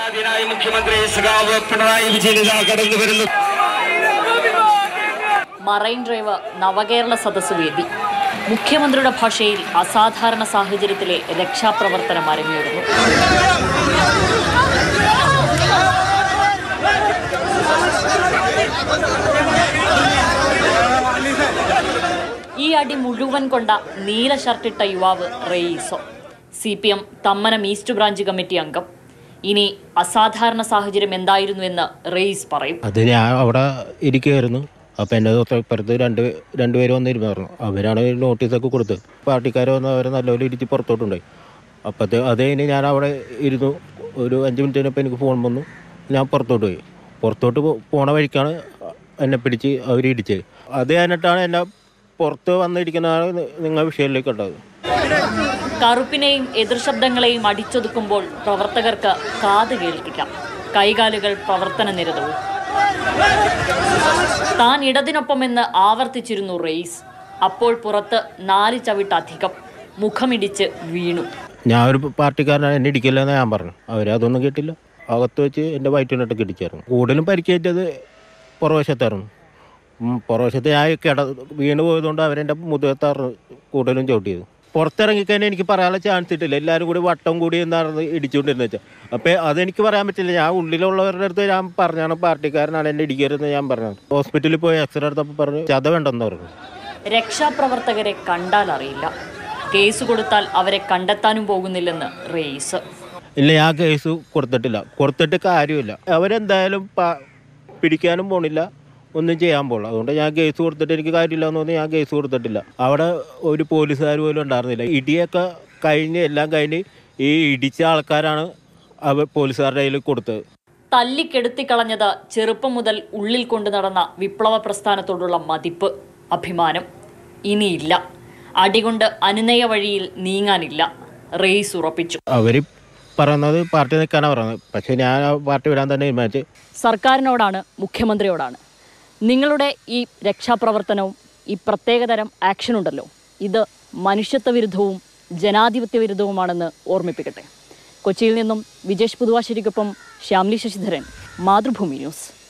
ആരാധ്യനായ മുഖ്യമന്ത്രി സഖാവ് പിണറായി വിജയൻ ഇതാ കടന്നു വരുന്നു മറൈൻ ഡ്രൈവ് നവകേരള സദസ് വേദി മുഖ്യമന്ത്രിയുടെ ഭാഷയിൽ അസാധാരണ സാഹചര്യത്തിലെ രക്ഷാപ്രവർത്തനം അരങ്ങേറുന്നു ഈ അടി മുഴുവൻ കൊണ്ട നീല ഷർട്ടിട്ട യുവാവ് റെയീസോ C P M Thammanam east branch committee അംഗം ഇനി അസാധാരണ സാഹചര്യം എന്തായിരുന്നു എന്ന് റെയ്സ് പറയും അത് ഞാൻ അവിടെ ഇരിക്കുമായിരുന്നു അപ്പോൾ എൻ്റെ തൊട്ടപ്പുറത്ത് രണ്ട് രണ്ടുപേര് വന്നിരുന്നു പറഞ്ഞു അവരാണ് നോട്ടീസൊക്കെ കൊടുത്തത് പാർട്ടിക്കാർ വന്ന് അവരെ നല്ലപോലെ ഇടിച്ച് പുറത്തോട്ടുണ്ടായി അപ്പോഴത്തെ അത് കഴിഞ്ഞ് ഞാൻ അവിടെ ഇരുന്നു ഒരു അഞ്ച് മിനിറ്റ് കഴിഞ്ഞപ്പോൾ എനിക്ക് ഫോൺ വന്നു ഞാൻ പുറത്തോട്ട് പോയി പുറത്തോട്ട് പോ- പോണ വഴിക്കാണ് എന്നെ പിടിച്ച് അവർ ഇടിച്ചത് അത് കഴിഞ്ഞിട്ടാണ് എന്നെ പുറത്ത് വന്നിരിക്കുന്നതാണ് നിങ്ങൾ വിഷയത്തിലേക്ക് ഉണ്ടാകുന്നത് കറുപ്പിനെയും എതിർശബ്ദങ്ങളെയും അടിച്ചൊതുക്കുമ്പോൾ പ്രവർത്തകർക്ക് കാത് കേൾക്കില്ല കൈകാലുകൾ പ്രവർത്തന നിരതവും താൻ ഇടതിനൊപ്പമെന്ന് ആവർത്തിച്ചിരുന്നു റെയ്സ് അപ്പോൾ പുറത്ത് നാല് ചവിട്ടധികം മുഖമിടിച്ച് വീണു ഞാൻ ഒരു പാർട്ടിക്കാരനാണ് എന്നെ ഇടിക്കില്ലെന്ന് ഞാൻ പറഞ്ഞു അവരതൊന്നും കേട്ടില്ല അകത്ത് വെച്ച് എൻ്റെ വയറ്റിനിട്ടൊക്കെ ഇടിച്ചായിരുന്നു കൂടുതലും പരിക്കേറ്റത് പുറവശത്തായിരുന്നു ഉം, പുറവശത്ത് ഞാൻ കിട വീണ് പോയതുകൊണ്ട് അവരെൻ്റെ മുതുകത്താറ് കൂടുതലും ചവിട്ടിയത് പുറത്തിറങ്ങിക്കഴിഞ്ഞാൽ എനിക്ക് പറയാനുള്ള ചാൻസ് കിട്ടില്ല എല്ലാവരും കൂടി വട്ടം കൂടി എന്നാണ് ഇടിച്ചുകൊണ്ടിരുന്നത് വെച്ചാൽ അപ്പോൾ അതെനിക്ക് പറയാൻ പറ്റില്ല ഞാൻ ഉള്ളിലുള്ളവരുടെ അടുത്ത് ഞാൻ പറഞ്ഞാണ് പാർട്ടിക്കാരനാണ് എന്നെ ഇടിക്കരുതെന്ന് ഞാൻ പറഞ്ഞത് ഹോസ്പിറ്റലിൽ പോയി എക്സ്റേ എടുത്തപ്പോൾ പറഞ്ഞു ചത വേണ്ടെന്ന് പറഞ്ഞു രക്ഷാപ്രവർത്തകരെ കണ്ടാൽ അറിയില്ല കേസ് കൊടുത്താൽ അവരെ കണ്ടെത്താനും പോകുന്നില്ലെന്ന് റെയ്സ് ഇല്ല ഞാൻ കേസ് കൊടുത്തിട്ടില്ല കൊടുത്തിട്ട് കാര്യമില്ല അവരെന്തായാലും പ- പിടിക്കാനും പോണില്ല ഒന്നും ചെയ്യാൻ പോകില്ല അതുകൊണ്ട് ഞാൻ കേസ് കൊടുത്തിട്ട് എനിക്ക് കാര്യമില്ല എന്ന് പറഞ്ഞ് ഞാൻ കേസ് കൊടുത്തിട്ടില്ല അവിടെ ഒരു പോലീസുകാർ പോലും ഉണ്ടായിരുന്നില്ല ഇടിയൊക്കെ കഴിഞ്ഞ് എല്ലാം കഴിഞ്ഞ് ഈ ഇടിച്ച ആൾക്കാരാണ് അവ പോലീസുകാരുടെ കയ്യിൽ കൊടുത്തത് തല്ലിക്കെടുത്തിക്കളഞ്ഞത് ചെറുപ്പം മുതൽ ഉള്ളിൽ കൊണ്ടു നടന്ന വിപ്ലവ പ്രസ്ഥാനത്തോടുള്ള മതിപ്പ് അഭിമാനം ഇനിയില്ല അടികൊണ്ട് അനുനയ വഴിയിൽ നീങ്ങാനില്ല റെയ്സ് ഉറപ്പിച്ചു അവർ പറയുന്നത് പാർട്ടി നിൽക്കാനാണ് പറയുന്നത് പക്ഷേ ഞാൻ ആ പാർട്ടി വിടാൻ തന്നെ തീരുമാനിച്ച് സർക്കാരിനോടാണ് മുഖ്യമന്ത്രിയോടാണ് നിങ്ങളുടെ ഈ രക്ഷാപ്രവർത്തനവും ഈ പ്രത്യേകതരം ആക്ഷൻ ഉണ്ടല്ലോ ഇത് മനുഷ്യത്വ വിരുദ്ധവും ജനാധിപത്യ വിരുദ്ധവുമാണെന്ന് ഓർമ്മിപ്പിക്കട്ടെ കൊച്ചിയിൽ നിന്നും വിജേഷ് പുതുവാശ്ശേരിക്കൊപ്പം ശ്യാംലി ശശിധരൻ മാതൃഭൂമി ന്യൂസ്